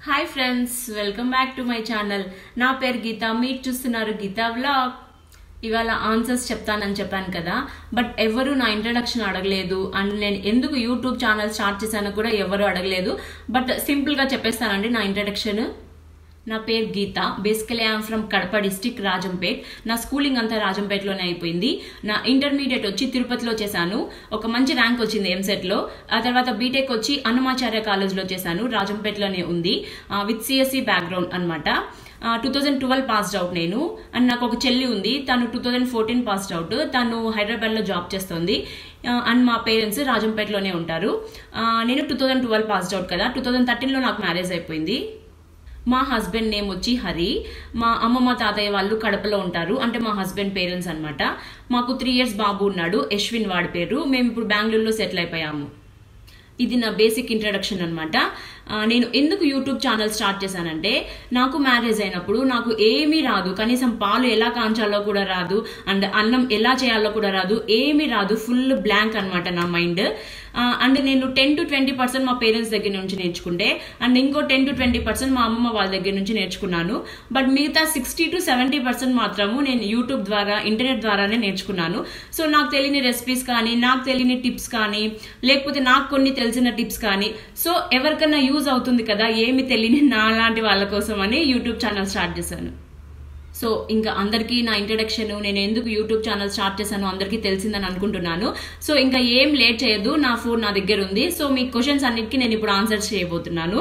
hi friends welcome back to my channel నా పేరు గీత మీరు చూస్తున్నారు గీత వ్లాగ్ ఇవాళ ఆన్సర్స్ చెప్తానని చెప్పాను కదా బట్ ఎవరు నా ఇంట్రడక్షన్ అడగలేదు అండ్ నేను ఎందుకు యూట్యూబ్ ఛానల్ స్టార్ట్ చేశానో కూడా ఎవరు అడగలేదు బట్ సింపుల్గా చెప్పేస్తానండి నా ఇంట్రడక్షన్ నా పేరు Geetha basically I'm from Kadapa district Rajampet నా స్కూలింగ్ అంతా రాజంపేటలోనే అయిపోయింది నా ఇంటర్మీడియట్ వచ్చి తిరుపతిలో చేశాను ఒక మంచి ర్యాంక్ వచ్చింది ఎంసెట్లో ఆ తర్వాత బీటెక్ వచ్చి అన్నమాచార్య కాలేజ్లో చేశాను రాజంపేటలోనే ఉంది విత్ సిఎస్సి బ్యాక్గ్రౌండ్ అనమాట two thousand twelve passed out నేను అండ్ నాకు ఒక చెల్లి ఉంది తను two thousand fourteen passed out తను హైదరాబాద్లో జాబ్ చేస్తుంది అండ్ మా పేరెంట్స్ రాజంపేటలోనే ఉంటారు నేను two thousand twelve passed out కదా టూ థౌజండ్ థర్టీన్లో నాకు మ్యారేజ్ అయిపోయింది మా హస్బెండ్ నేమ్ వచ్చి హరి మా అమ్మమ్మ తాతయ్య వాళ్ళు కడపలో ఉంటారు అంటే మా హస్బెండ్ పేరెంట్స్ అనమాట మాకు త్రీ ఇయర్స్ బాబు ఉన్నాడు యశ్విన్ వాడి పేరు మేము ఇప్పుడు బెంగళూరులో సెటిల్ అయిపోయాము ఇది నా బేసిక్ ఇంట్రడక్షన్ అనమాట నేను ఎందుకు యూట్యూబ్ ఛానల్ స్టార్ట్ చేశానంటే నాకు మ్యారేజ్ అయినప్పుడు నాకు ఏమీ రాదు కనీసం పాలు ఎలా కాంచాలో కూడా రాదు అండ్ అన్నం ఎలా చేయాలో కూడా రాదు ఏమీ రాదు ఫుల్ బ్లాంక్ అనమాట నా మైండ్ అండ్ నేను టెన్ టు ట్వంటీ పర్సెంట్ మా పేరెంట్స్ దగ్గర నుంచి నేర్చుకుంటే అండ్ ఇంకో టెన్ టు ట్వంటీ పర్సెంట్ మా అమ్మమ్మ వాళ్ళ దగ్గర నుంచి నేర్చుకున్నాను బట్ మిగతా సిక్స్టీ టు సెవెంటీ పర్సెంట్ మాత్రము నేను యూట్యూబ్ ద్వారా ఇంటర్నెట్ ద్వారానే నేర్చుకున్నాను సో నాకు తెలియని రెసిపీస్ కానీ నాకు తెలియని టిప్స్ కానీ లేకపోతే నాకు కొన్ని తెలిసిన టిప్స్ కానీ సో ఎవరికన్నా యూజ్ అవుతుంది కదా ఏమి తెలియని నా లాంటి వాళ్ళ కోసం అని యూట్యూబ్ ఛానల్ స్టార్ట్ చేశాను సో ఇంకా అందరికీ నా ఇంట్రడక్షన్ నేను ఎందుకు యూట్యూబ్ ఛానల్ స్టార్ట్ చేశాను అందరికీ తెలిసిందని అనుకుంటున్నాను సో ఇంకా ఏం లేట్ చేయదు నా ఫోన్ నా దగ్గర ఉంది సో మీ క్వశ్చన్స్ అన్నిటికీ నేను ఇప్పుడు ఆన్సర్ చేయబోతున్నాను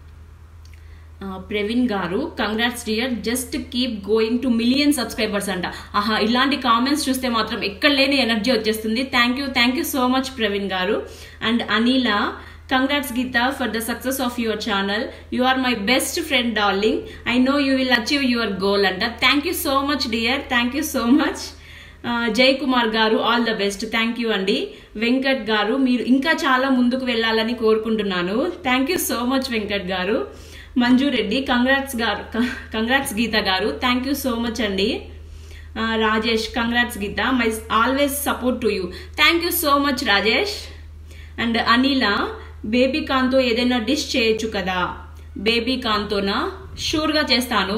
Praveen garu congrats dear just keep going to million subscribers అంట ఆహా ఇలాంటి కామెంట్స్ చూస్తే మాత్రం ఎక్కడ లేని ఎనర్జీ వచ్చేస్తుంది thank you thank you so much Praveen garu and Anila congrats Geetha for the success of your channel you are my best friend darling I know you will achieve your goal అంట thank you so much dear thank you so much Jai Kumar garu all the best thank you అండి వెంకట్ గారు మీరు ఇంకా చాలా ముందుకు వెళ్ళాలని కోరుకుంటున్నాను thank you so much Venkat garu Manju Reddy congrats garu congrats Geetha garu thank you so much అండి Rajesh congrats Geetha my always support to you thank you so much Rajesh and Anila baby కాన్తో ఏదైనా డిష్ చేయొచ్చు కదా బేబీ కాన్తోనా షూర్గా చేస్తాను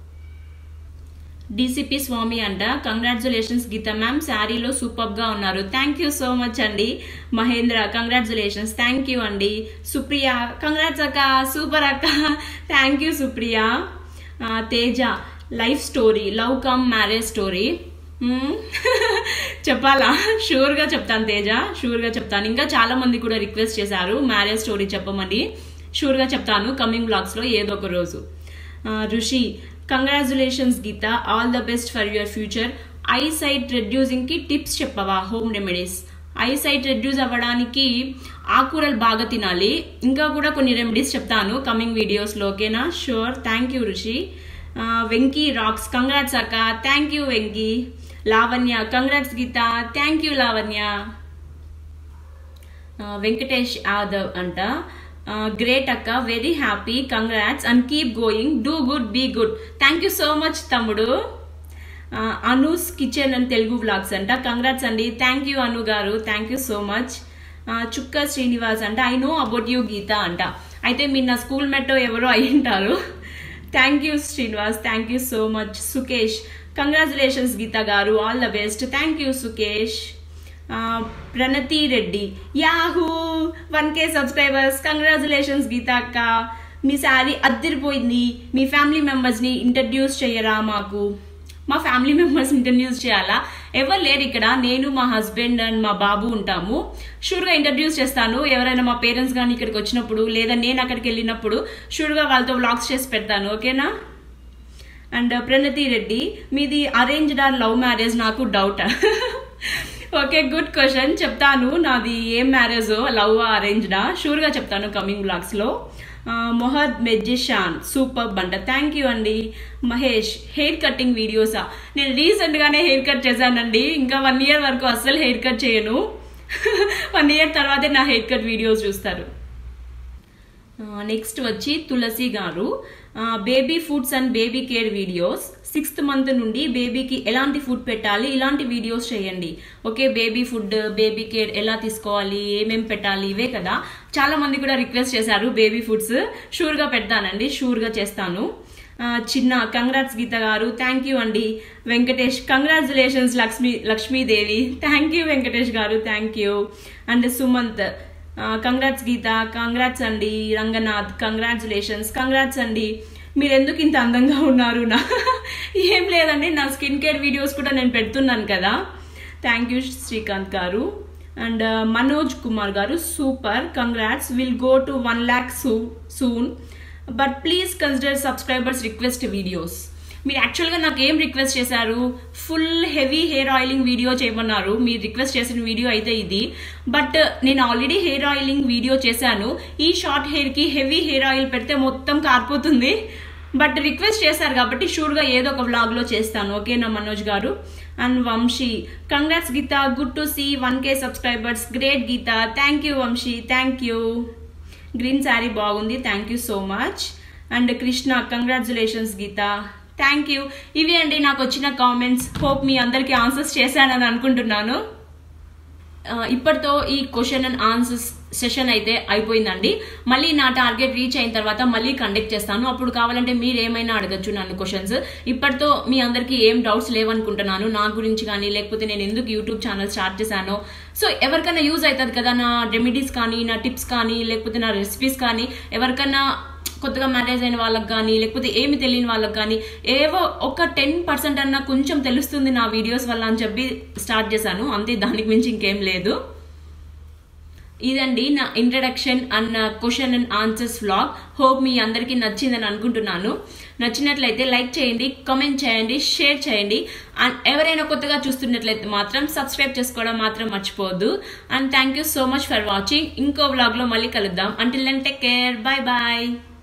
డిసిపి స్వామి అంట కంగ్రాచులేషన్స్ గీత మ్యామ్ శారీలో సూపర్గా ఉన్నారు థ్యాంక్ యూ సో మచ్ అండి మహేంద్ర కంగ్రాచులేషన్స్ థ్యాంక్ యూ అండి సుప్రియ కంగ్రాట్స్ అక్క సూపర్ అక్క thank you Supriya Teja life story love cum marriage story చెప్పాలా షూర్గా చెప్తాను తేజ షూర్గా చెప్తాను ఇంకా చాలా మంది కూడా రిక్వెస్ట్ చేశారు మ్యారేజ్ స్టోరీ చెప్పమని షూర్గా చెప్తాను కమింగ్ బ్లాగ్స్లో ఏదో ఒక రోజు Rishi congratulations Geetha all the best for your future eye sight రెడ్యూసింగ్కి టిప్స్ చెప్పవా home remedies eye sight reduce అవ్వడానికి ఆకుకూరలు బాగా తినాలి ఇంకా కూడా కొన్ని రెమెడీస్ చెప్తాను కమింగ్ వీడియోస్లో ఓకేనా sure thank you Rishi Venky rocks congrats అక్క thank you Venky Lavanya congrats Geetha thank you Lavanya Venkatesh Yadav అంట గ్రేట్ అక్క very happy congrats and keep going do good be good thank you so much తమ్ముడు Anu's kitchen and Telugu vlogs అంట కంగ్రాట్స్ అండి thank you Anu garu thank you so much Chukka Srinivas అంట I know about you Geetha అంట అయితే మీరు నా స్కూల్ మెట్టో ఎవరో అయి ఉంటారు thank you Srinivas thank you so much Sukesh congratulations Geetha garu all the best thank you Sukesh Pranathi Reddy Yahoo one K subscribers congratulations Geetha అక్క మీ శారీ అద్దరిపోయింది మీ ఫ్యామిలీ మెంబర్స్ని ఇంట్రడ్యూస్ చేయరా మాకు మా ఫ్యామిలీ మెంబర్స్ ఇంట్రడ్యూస్ చేయాలా ఎవరు లేరు ఇక్కడ నేను మా హస్బెండ్ అండ్ మా బాబు ఉంటాము షూర్గా ఇంట్రడ్యూస్ చేస్తాను ఎవరైనా మా పేరెంట్స్ కానీ ఇక్కడికి వచ్చినప్పుడు లేదా నేను అక్కడికి వెళ్ళినప్పుడు షూర్గా వాళ్ళతో వ్లాగ్స్ చేసి పెడతాను ఓకేనా అండ్ ప్రణతి రెడ్డి మీది అరేంజ్డ్ ఆర్ లవ్ మ్యారేజ్ నాకు డౌట్ ఓకే గుడ్ క్వశ్చన్ చెప్తాను నాది ఏం మ్యారేజో లవ్ అరేంజ్డా షూర్గా చెప్తాను కమింగ్ బ్లాగ్స్లో మొహద్ మెజిషాన్ సూపర్ బంట థ్యాంక్ యూ అండి మహేష్ హెయిర్ కటింగ్ వీడియోసా నేను రీసెంట్గానే హెయిర్ కట్ చేశానండి ఇంకా వన్ ఇయర్ వరకు అస్సలు హెయిర్ కట్ చేయను వన్ ఇయర్ తర్వాతే నా హెయిర్ కట్ వీడియోస్ చూస్తారు నెక్స్ట్ వచ్చి Tulasi garu baby foods and baby care videos sixth month నుండి బేబీకి ఎలాంటి ఫుడ్ పెట్టాలి ఇలాంటి వీడియోస్ చేయండి okay baby food baby care ఎలా తీసుకోవాలి ఏమేం పెట్టాలి ఇవే కదా చాలా మంది కూడా రిక్వెస్ట్ చేశారు బేబీ ఫుడ్స్ షూర్గా పెడతానండి షూర్గా చేస్తాను ఆ, చిన్న congrats Geetha garu thank you అండి Venkatesh congratulations Lakshmi Lakshmidevi thank you Venkatesh garu thank you and Sumanth congrats Geetha congrats అండి రంగనాథ్ కంగ్రాచులేషన్స్ కంగ్రాట్స్ అండి మీరు ఎందుకు ఇంత అందంగా ఉన్నారు నా ఏం లేదండి నా స్కిన్ కేర్ వీడియోస్ కూడా నేను పెడుతున్నాను కదా థ్యాంక్ యూ శ్రీకాంత్ గారు and Manoj Kumar garu super congrats will go to one lakh soon soon but please consider subscribers request videos మీరు యాక్చువల్గా నాకు ఏం రిక్వెస్ట్ చేశారు full heavy hair oiling video చేయమన్నారు మీరు రిక్వెస్ట్ చేసిన వీడియో అయితే ఇది బట్ నేను ఆల్రెడీ హెయిర్ ఆయిలింగ్ వీడియో చేశాను ఈ షార్ట్ హెయిర్కి హెవీ హెయిర్ ఆయిల్ పెడితే మొత్తం కారిపోతుంది బట్ రిక్వెస్ట్ చేశారు కాబట్టి షూర్గా ఏదో ఒక వ్లాగ్లో చేస్తాను ఓకేనా Manoj garu and Vamsi congrats Geetha good to see one K subscribers great Geetha thank you Vamsi thank you green sari బాగుంది thank you so much and Krishna congratulations Geetha thank you ఇవి అండి నాకు వచ్చిన కామెంట్స్ హోప్ మీ అందరికీ ఆన్సర్స్ చేశానని అనుకుంటున్నాను ఆ, ఇప్పటితో ఈ క్వశ్చన్ అండ్ ఆన్సర్స్ సెషన్ అయితే అయిపోయిందండి మళ్ళీ నా టార్గెట్ రీచ్ అయిన తర్వాత మళ్ళీ కండక్ట్ చేస్తాను అప్పుడు కావాలంటే మీరు ఏమైనా అడగచ్చు నన్ను క్వశ్చన్స్ ఇప్పటితో మీ అందరికీ ఏం డౌట్స్ లేవనుకుంటున్నాను నా గురించి కానీ లేకపోతే నేను ఎందుకు యూట్యూబ్ ఛానల్ స్టార్ట్ చేశానో సో ఎవరికైనా యూజ్ అవుతుంది కదా నా రెమెడీస్ కానీ నా టిప్స్ కానీ లేకపోతే నా రెసిపీస్ కానీ ఎవరికైనా కొత్తగా మ్యారేజ్ అయిన వాళ్ళకి కానీ లేకపోతే ఏమి తెలియని వాళ్ళకి కానీ ఏవో ఒక టెన్ పర్సెంట్ అన్నా కొంచెం తెలుస్తుంది నా వీడియోస్ వల్ల అని చెప్పి స్టార్ట్ చేశాను అంతే దానికి మించి ఇంకేం లేదు ఇదండి నా introduction and question and answers vlog hope మీ అందరికీ నచ్చిందని అనుకుంటున్నాను నచ్చినట్లయితే లైక్ చేయండి కామెంట్ చేయండి షేర్ చేయండి అండ్ ఎవరైనా కొత్తగా చూస్తున్నట్లయితే మాత్రం సబ్స్క్రైబ్ చేసుకోవడం మాత్రం మర్చిపోవద్దు and thank you so much for watching ఇంకో వ్లాగ్లో మళ్ళీ కలుద్దాం until then take care bye bye